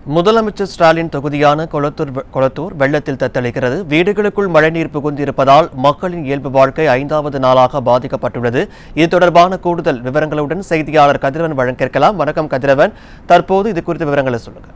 முதலமைச்சர் ஸ்டாலின் தொகுதியான கொளத்தூர் கொளத்தூர் வெள்ளத்தில் தத்தளிக்கிறது வீடுகளுக்குள் மழைநீர் புகுந்திருப்பதால் மக்களின் இயல்பு வாழ்க்கை ஐந்தாவது நாளாக பாதிக்கப்பட்டுள்ளது இது தொடர்பான கூடுதல் விவரங்களுடன் செய்தியாளர் கதிரவன் வழங்கிருக்கலாம் வணக்கம் கதிரவன் தற்போது இது குறித்த விவரங்களை சொல்லுங்க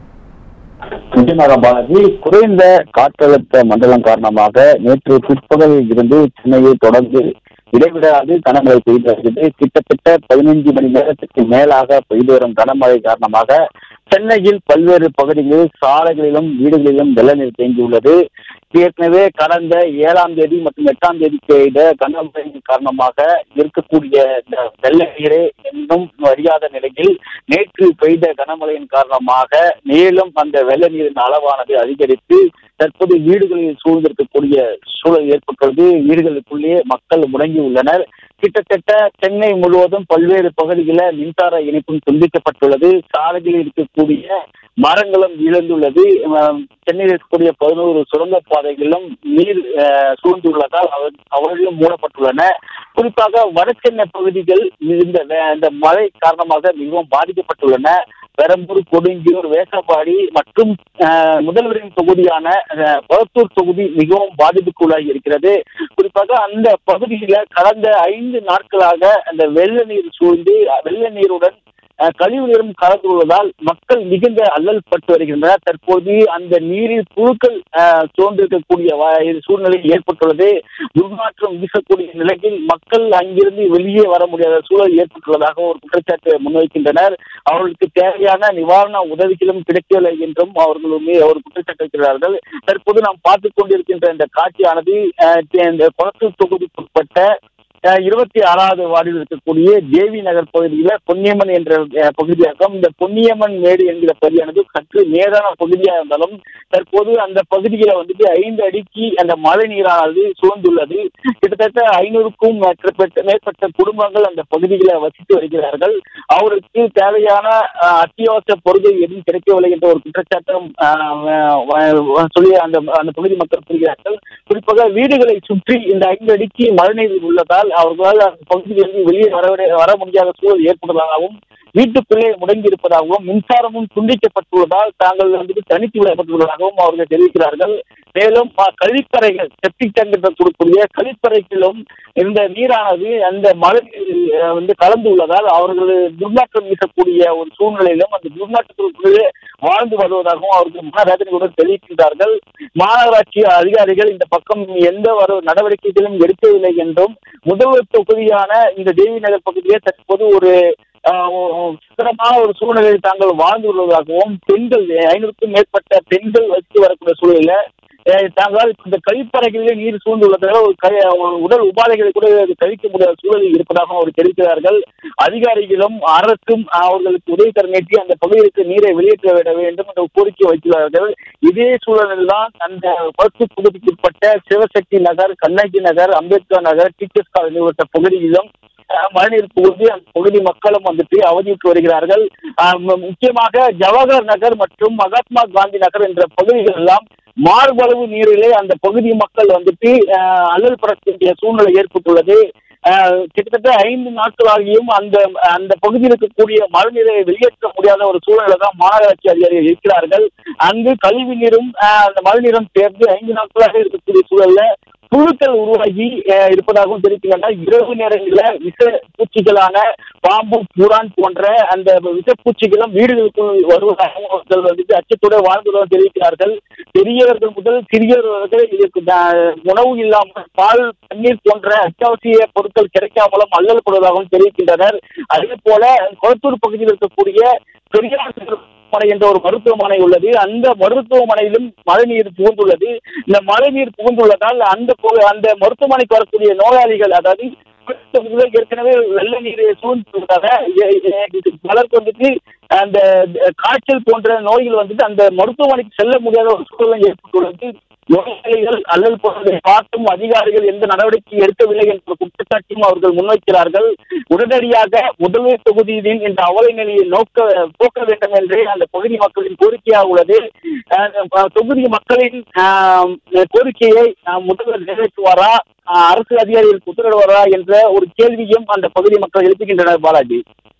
நிச்சயமாக பாலாஜி குறைந்த காற்றழுத்த மண்டலம் காரணமாக நேற்று பிற்பகலில் இருந்து சென்னையை தொடர்ந்து இடைவிடாது கனமழை பெய்து வருகிறது கிட்டத்தட்ட பதினைஞ்சு மணி நேரத்துக்கு மேலாக பெய்து வரும் கனமழை காரணமாக சென்னையில் பல்வேறு பகுதிகளில் சாலைகளிலும் வீடுகளிலும் வெள்ள நீர் தேங்கியுள்ளது ஏற்கனவே கடந்த ஏழாம் தேதி மற்றும் எட்டாம் தேதி பெய்த கனமழையின் காரணமாக இருக்கக்கூடிய இந்த வெள்ள நீரே இன்னும் வடியாத நிலையில் நேற்று பெய்த கனமழையின் காரணமாக மேலும் அந்த வெள்ள நீரின் அளவானது அதிகரித்து தற்போது வீடுகளில் சூழ்ந்திருக்கக்கூடிய சூழல் ஏற்பட்டுள்ளது வீடுகளுக்குள்ளேயே மக்கள் முடங்கி உள்ளனர் கிட்டத்தட்ட சென்னை முழுவதும் பல்வேறு பகுதிகளில் மின்சார இணைப்பும் துண்டிக்கப்பட்டுள்ளது சாலைகளில் இருக்கக்கூடிய மரங்களும் இழந்துள்ளது அஹ் சென்னையில் இருக்கக்கூடிய பதினோரு சுரங்க பாதைகளிலும் நீர் அஹ், சூழ்ந்துள்ளதால் அவ- அவர்களும் மூடப்பட்டுள்ளன குறிப்பாக வட சென்னை பகுதிகள் இந்த வே- இந்த மழை காரணமாக மிகவும் பாதிக்கப்பட்டுள்ளன பெரம்பூர் கொடுங்கியூர் வேசப்பாடி மற்றும் அஹ், முதல்வரின் தொகுதியான அஹ், கொளத்தூர் தொகுதி மிகவும் பாதிப்புக்குள்ளாகி இருக்கிறது குறிப்பாக அந்த பகுதியில கடந்த ஐந்து நாட்களாக அந்த வெள்ள நீர் சூழ்ந்து வெள்ள நீருடன் அஹ், கழிவு நீரும் கலந்துள்ளதால் மக்கள் மிகுந்த அல்லல் பட்டு வருகின்றனர் தற்போது அந்த நீரில் புழுக்கள் அஹ், தோன்றிருக்கக்கூடிய வ- சூழ்நிலை ஏற்பட்டுள்ளது துர்நாற்றம் வீசக்கூடிய நிலையில் மக்கள் அங்கிருந்து வெளியே வர முடியாத சூழல் ஏற்பட்டுள்ளதாக ஒரு குற்றச்சாட்டு முன்வைக்கின்றனர் அவர்களுக்கு தேவையான நிவாரண உதவிகளும் கிடைக்கவில்லை என்றும் அவர்கள் மீது அவர் குற்றச்சாட்டு வைக்கிறார்கள் தற்போது நாம் பார்த்துக் கொண்டிருக்கின்ற இந்த காட்சியானது அஹ், இந்த குளத்தூர் தொகுதிக்குட்பட்ட அஹ், இருபத்தி ஆறாவது வார்டில் இருக்கக்கூடிய தேவி நகர் பகுதியில பொன்னியம்மன் என்ற அஹ், பகுதியாகும் இந்த பொன்னியம்மன் மேடு என்கிற பகுதியானது சற்று மேதான பகுதியாக இருந்தாலும் தற்போது அந்த பகுதியில வந்துட்டு ஐந்து அடிக்கு அந்த மழை நீரானது சூழ்ந்துள்ளது கிட்டத்தட்ட ஐநூறுக்கும் மேற்பட்ட மேற்பட்ட குடும்பங்கள் அந்த பகுதியில வசித்து வருகிறார்கள் அவருக்கு தேவையான அஹ், அத்தியாவசிய பொருட்கள் எதுவும் கிடைக்கவில்லை என்ற ஒரு குற்றச்சாட்டும் அஹ், வ- வ- சொல்லி அந்த அந்த பகுதி மக்கள் கூறுகிறார்கள் குறிப்பாக வீடுகளை சுற்றி இந்த ஐந்து அடிக்கு மழைநீர் உள்ளதால் அவர்களால் அந்த பகுதியிலிருந்து வெளியே வர வர முடியாத சூழல் ஏற்படுவதாகவும் வீட்டுக்குள்ளே முடங்கி இருப்பதாகவும் மின்சாரமும் துண்டிக்கப்பட்டுள்ளதால் தாங்கள் வந்துட்டு தனித்து விடப்பட்டுள்ளதாகவும் அவர்கள் தெரிவிக்கிறார்கள் மேலும் அஹ், கழிப்பறைகள் செப்டிக் டேங்க் என்று கூறக்கூடிய கழிப்பறைகளிலும் இந்த நீரானது அந்த மழை நீரில், அஹ், வந்து கலந்து உள்ளதால் அவர்கள் துர்நாற்றம் வீசக்கூடிய ஒரு சூழ்நிலையிலும் அந்த துர்நாற்றத்திற்குள்ளே வாழ்ந்து வருவதாகவும் அவர்கள் மனவேதனையுடன் தெரிவிக்கின்றார்கள் மாநகராட்சி அதிகாரிகள் இந்த பக்கம் எந்த ஒரு நடவடிக்கைகளும் எடுக்கவில்லை என்றும் முதல்வர் தொகுதியான இந்த தேவி நகர் பகுதியே தற்போது ஒரு ஆஹ், ஒரு சிரமமான ஒரு சூழ்நிலையில் தாங்கள் வாழ்ந்து வருவதாகவும் பெண்கள் ஐநூறுக்கும் மேற்பட்ட பெண்கள் வசித்து வரக்கூடிய சூழலில் அஹ், தாங்களால் இந்த கழிப்பறைகளிலே நீர் சூழ்ந்துள்ளதால் ஒரு கழி ஒரு உடல் உபாதைகளை கூட கழிக்க முடியாத சூழலில் இருப்பதாக அவர் தெரிவிக்கிறார்கள் அதிகாரிகளும் அரசும் அவர்களுக்கு உதவி தர நீட்டி அந்த பகுதிகளுக்கு நீரை வெளியேற்ற விட வேண்டும் என்ற கோரிக்கை வைத்துள்ளார்கள் இதே சூழலில் தான் அந்த பத்து தொகுதிக்குட்பட்ட சிவசக்தி நகர் கண்ணகி நகர் அம்பேத்கர் நகர் டீச்சர்ஸ் காலனி உள்ளிட்ட பகுதிகளிலும் அஹ், மழைநீர் புகுந்து அந்த பகுதி மக்களும் வந்துட்டு அவதியுற்று வருகிறார்கள் அஹ், மு- முக்கியமாக ஜவஹர் நகர் மற்றும் மகாத்மா காந்தி நகர் என்ற பகுதிகள் எல்லாம் மார்பளவு நீரிலே அந்த பகுதி மக்கள் வந்துட்டு அஹ், அல்லல் படக்கூடிய சூழ்நிலை ஏற்பட்டுள்ளது அஹ், கிட்டத்தட்ட ஐந்து நாட்களாகியும் அந்த அந்த பகுதியில் இருக்கக்கூடிய மழைநீரை வெளியேற்ற முடியாத ஒரு சூழ்நிலை தான் மாநகராட்சி அதிகாரிகள் இருக்கிறார்கள் அங்கு கழிவு நீரும் அஹ், அந்த மழைநீரும் சேர்ந்து ஐந்து நாட்களாக இருக்கக்கூடிய சூழல்ல புழுக்கள் உருவாகி அஹ், இருப்பதாகவும் தெரிவிக்கின்றன இரவு நேரங்களில் விஷ பூச்சிகளான பாம்பு பூரான் போன்ற அந்த விஷப்பூச்சிகளும் வீடுகளுக்குள் வருவதாகவும் அவர்கள் வந்துட்டு அச்சத்தோடு வாழ்ந்துள்ளதாக தெரிவிக்கிறார்கள் பெரியவர்கள் முதல் சிறியவர்கள் இதற்கு த- உணவு இல்லாமல் பால் தண்ணீர் போன்ற அத்தியாவசிய பொருட்கள் கிடைக்காமலும் அல்லல் படுவதாகவும் தெரிவிக்கின்றனர் அதே போல கொளத்தூர் பகுதியில் இருக்கக்கூடிய பெரியார் மருத்துவமனை என்ற ஒரு மருத்துவமனை உள்ளது அந்த மருத்துவமனையிலும் மழைநீர் புகுந்துள்ளது இந்த மழைநீர் புகுந்துள்ளதால் அந்த பகு- அந்த மருத்துவமனைக்கு வரக்கூடிய நோயாளிகள் அதாவது பகுதியில் ஏற்கனவே வெள்ள நீர் சூழ்ந்துள்ளதாக எ- எ- பலருக்கு வந்துட்டு அந்த காய்ச்சல் போன்ற நோய்கள் வந்துட்டு அந்த மருத்துவமனைக்கு செல்ல முடியாத ஒரு சூழ்நிலை ஏற்பட்டுள்ளது நோயாளிகள் அல்லல் போவதை பார்த்தும் அதிகாரிகள் எந்த நடவடிக்கை எடுக்கவில்லை என்ற குற்றச்சாட்டையும் அவர்கள் முன்வைக்கிறார்கள் உடனடியாக முதல்வர் தொகுதியின் இந்த அவல நிலையை நோக்க போக்க வேண்டும் என்றே அந்த பகுதி மக்களின் கோரிக்கையாக உள்ளது அஹ், தொகுதி மக்களின் ஆஹ், கோரிக்கையை ஆஹ், முதல்வர் நிறைவேற்றுவாரா ஆஹ், அரசு அதிகாரிகளுக்கு உத்தரவிடுவாரா என்ற ஒரு கேள்வியும் அந்த பகுதி மக்கள் எழுப்புகின்றனர் பாலாஜி